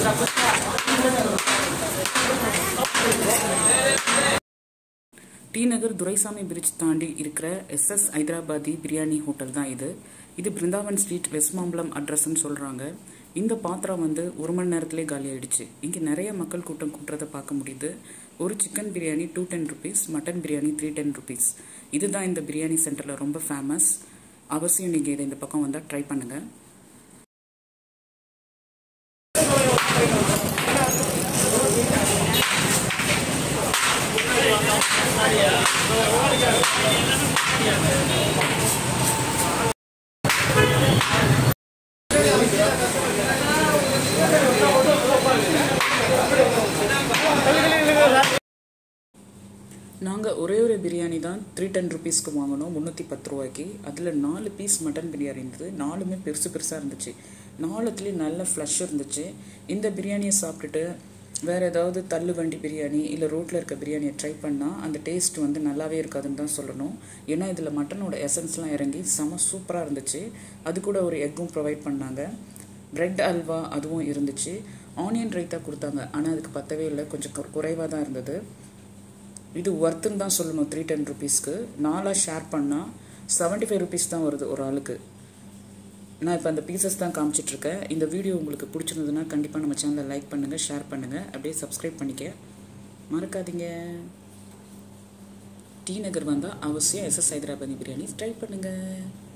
D நகர் Duraisamy bridge தாண்டி இருக்கிற SS Hyderabadi biryani hotel தான் இது இது பிருந்தாவன் ஸ்ட்ரீட் வெஸ்ட் மாம்பலம் அட்ரஸ்ன்னு சொல்கிறாங்க இந்த பாத்திரம் வந்து ஒரு மணி நேரத்திலே காலி ஆயிடுச்சு இங்கே நிறைய மக்கள் கூட்டம் கூட்டுறதை பார்க்க முடியுது ஒரு chicken biryani two ten rupees mutton biryani three ten rupees இதுதான் இந்த பிரியாணி சென்டரில் ரொம்ப ஃபேமஸ் அவசியம் நீங்கள் இதை இந்த பக்கம் வந்தால் ட்ரை பண்ணுங்கள் நாங்கள் ஒரே ஒரு பிரியாணி தான் த்ரீ டென் ருபீஸ்க்கு வாங்கினோம் முந்நூற்றி பத்து ரூபாய்க்கு அதில் நாலு பீஸ் மட்டன் பிரியாணி இருந்தது நாலுமே பெருசு பெருசாக இருந்துச்சு நாலுத்துலேயும் நல்ல ஃப்ளஷ் இருந்துச்சு இந்த பிரியாணியை சாப்பிட்டுட்டு வேறு ஏதாவது தள்ளு வண்டி பிரியாணி இல்லை ரோட்டில் இருக்க பிரியாணியை ட்ரை பண்ணால் அந்த டேஸ்ட் வந்து நல்லாவே இருக்காதுன்னு தான் சொல்லணும் ஏன்னா இதில் மட்டனோட எசன்ஸ்லாம் இறங்கி செம சூப்பராக இருந்துச்சு அது கூட ஒரு எக்கும் ப்ரொவைட் பண்ணாங்க பிரெட் அல்வா அதுவும் இருந்துச்சு ஆனியன் ரைத்தா கொடுத்தாங்க ஆனால் அதுக்கு பத்தவே இல்லை கொஞ்சம் குறைவாக தான் இருந்தது இது ஒர்த்துன்னு தான் சொல்லணும் த்ரீ டென் ருபீஸ்க்கு நாலாக ஷேர் பண்ணால் செவன்ட்டி ஃபைவ் ருபீஸ் தான் வருது ஒரு ஆளுக்கு நான் இப்போ அந்த பீசஸ் தான் காமிச்சிட்ருக்கேன் இந்த வீடியோ உங்களுக்கு பிடிச்சிருந்ததுன்னா கண்டிப்பாக நம்ம சேனலை லைக் பண்ணுங்கள் ஷேர் பண்ணுங்கள் அப்படியே சப்ஸ்கிரைப் பண்ணிக்க மறக்காதீங்க டி நகர் வந்தால் அவசியம் எஸ்எஸ் ஹைதராபாதி பிரியாணி ட்ரை பண்ணுங்கள்